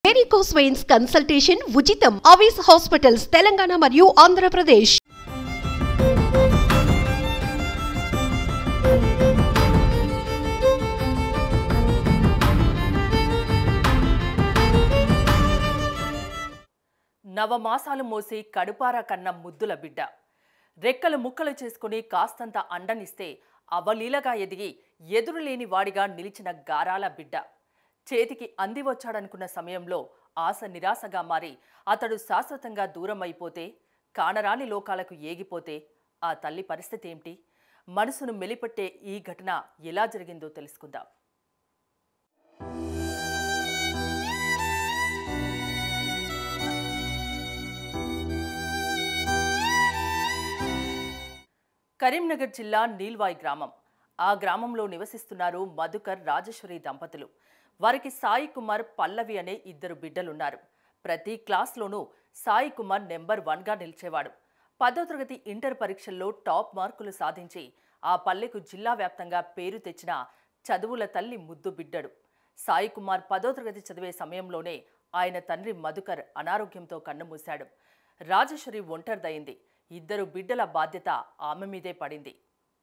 varicose veins consultation ఉచితం అవిస్ hospitals Telangana మరియు ఆంధ్రప్రదేశ్ నవమాసాలు మోసి కడుపార కన్న ముద్దుల బిడ్డ రెక్కలు ముక్కలు చేసుకుని కాస్తంత అండనిస్తే అవలీలగా ఎదిగి ఎదురులేని వాడిగా నిలిచిన గారాల బిడ్డ చేతికి అంది వచ్చాడనుకున్న సమయంలో ఆశ నిరాశగా మారి అతడు శాశ్వతంగా దూరం అయిపోతే కానరాని లోకాలకు ఏగిపోతే ఆ తల్లి పరిస్థితి ఏమిటి మనసును మెలిపట్టే ఈ ఘటన ఎలా జరిగిందో తెలుసుకుందాం కరీంనగర్ జిల్లా నీల్వాయ్ గ్రామం ఆ గ్రామంలో నివసిస్తున్నారు మధుకర్ రాజేశ్వరి దంపతులు వారికి సాయి కుమార్ పల్లవి అనే ఇద్దరు బిడ్డలున్నారు ప్రతి క్లాస్లోనూ సాయి కుమార్ నెంబర్ వన్గా నిలిచేవాడు పదో తరగతి ఇంటర్ పరీక్షల్లో టాప్ మార్కులు సాధించి ఆ పల్లెకు జిల్లా వ్యాప్తంగా పేరు తెచ్చిన చదువుల తల్లి ముద్దు బిడ్డడు సాయి కుమార్ పదో తరగతి చదివే సమయంలోనే ఆయన తండ్రి మధుకర్ అనారోగ్యంతో కన్నుమూశాడు రాజేశ్వరి ఒంటరిదయింది ఇద్దరు బిడ్డల బాధ్యత ఆమె మీదే పడింది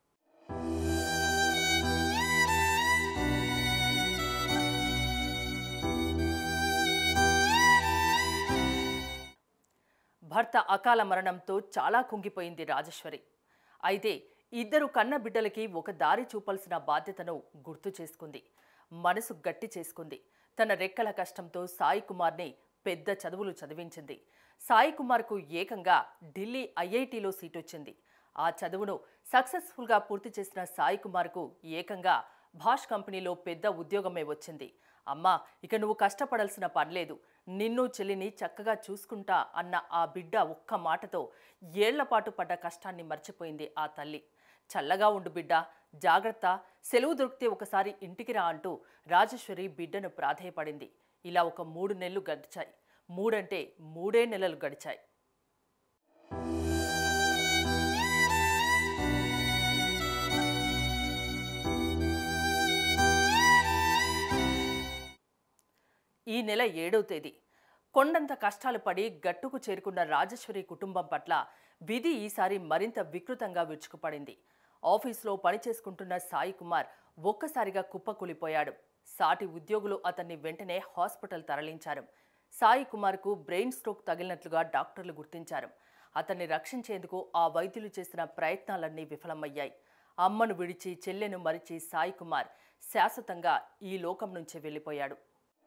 భర్త అకాల మరణంతో చాలా కుంగిపోయింది రాజేశ్వరి అయితే ఇద్దరు కన్న బిడ్డలకి ఒక దారి చూపాల్సిన బాధ్యతను గుర్తు చేసుకుంది మనసు గట్టి చేసుకుంది తన రెక్కల కష్టంతో సాయి కుమార్ని పెద్ద చదువులు చదివించింది సాయి కుమార్కు ఏకంగా ఢిల్లీ ఐఐటిలో సీట్ వచ్చింది ఆ చదువును సక్సెస్ఫుల్గా పూర్తి చేసిన సాయి కుమార్కు ఏకంగా భాష్ కంపెనీలో పెద్ద ఉద్యోగమే వచ్చింది అమ్మా ఇక నువ్వు కష్టపడాల్సిన పనిలేదు నిన్ను చెల్లిని చక్కగా చూసుకుంటా అన్న ఆ బిడ్డ ఒక్క మాటతో ఏళ్లపాటు పడ్డ కష్టాన్ని మర్చిపోయింది ఆ తల్లి చల్లగా ఉండు బిడ్డ జాగ్రత్త సెలవు దొరికితే ఒకసారి ఇంటికి రా అంటూ రాజేశ్వరి బిడ్డను ప్రాధేయపడింది ఇలా ఒక మూడు నెలలు గడిచాయి మూడంటే మూడే నెలలు గడిచాయి ఈ నెల ఏడవ తేదీ కొండంత కష్టాలు పడి గట్టుకు చేరుకున్న రాజేశ్వరి కుటుంబం పట్ల విధి ఈసారి మరింత వికృతంగా విరుచుకుపడింది ఆఫీస్లో పని చేసుకుంటున్న సాయి కుమార్ ఒక్కసారిగా కుప్పకూలిపోయాడు సాటి ఉద్యోగులు అతన్ని వెంటనే హాస్పిటల్ తరలించారు సాయి కుమార్కు బ్రెయిన్ స్ట్రోక్ తగిలినట్లుగా డాక్టర్లు గుర్తించారు అతన్ని రక్షించేందుకు ఆ వైద్యులు చేసిన ప్రయత్నాలన్నీ విఫలమయ్యాయి అమ్మను విడిచి చెల్లెను మరిచి సాయి కుమార్ శాశ్వతంగా ఈ లోకం నుంచి వెళ్ళిపోయాడు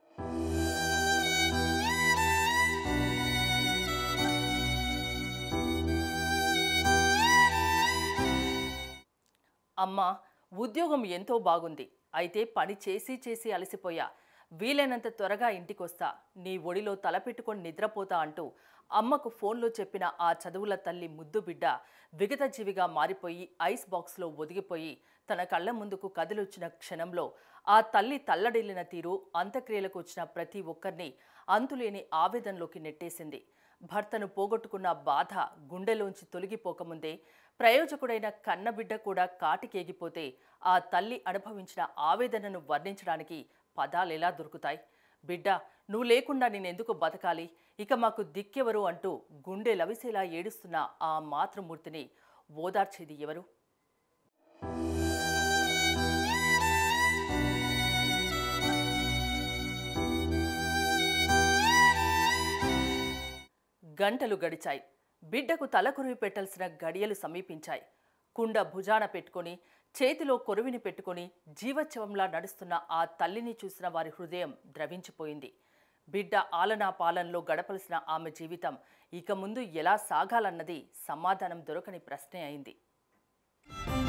అమ్మా ఉద్యోగం ఎంతో బాగుంది అయితే పని చేసి చేసి అలసిపోయా వీలైనంత త్వరగా ఇంటికొస్తా నీ ఒడిలో తలపెట్టుకొని నిద్రపోతా అంటూ అమ్మకు ఫోన్లో చెప్పిన ఆ చదువుల తల్లి ముద్దు బిడ్డ విగతజీవిగా మారిపోయి ఐస్ బాక్స్లో ఒదిగిపోయి తన కళ్ళ ముందుకు కదిలొచ్చిన క్షణంలో ఆ తల్లి తల్లడిల్లిన తీరు అంత్యక్రియలకు వచ్చిన ప్రతి ఒక్కరిని అంతులేని ఆవేదనలోకి నెట్టేసింది భర్తను పోగొట్టుకున్న బాధ గుండెలోంచి తొలగిపోకముందే ప్రయోజకుడైన కన్నబిడ్డ కూడా కాటికేగిపోతే ఆ తల్లి అనుభవించిన ఆవేదనను వర్ణించడానికి పదాలు ఎలా దొరుకుతాయి బిడ్డ నువ్వు లేకుండా నేనెందుకు బతకాలి ఇక మాకు దిక్కెవరు అంటూ గుండె లవిసేలా ఏడుస్తున్న ఆ మాతృమూర్తిని ఓదార్చేది ఎవరు గంటలు గడిచాయి బిడ్డకు తలకొరివి పెట్టాల్సిన గడియలు సమీపించాయి కుండ భుజాన పెట్టుకొని చేతిలో కొరువిని పెట్టుకొని జీవోత్సవంలా నడుస్తున్న ఆ తల్లిని చూసిన వారి హృదయం ద్రవించిపోయింది బిడ్డ ఆలనా పాలనలో గడపలసిన ఆమె జీవితం ఇక ముందు ఎలా సాగాలన్నది సమాధానం దొరకని ప్రశ్నే అయింది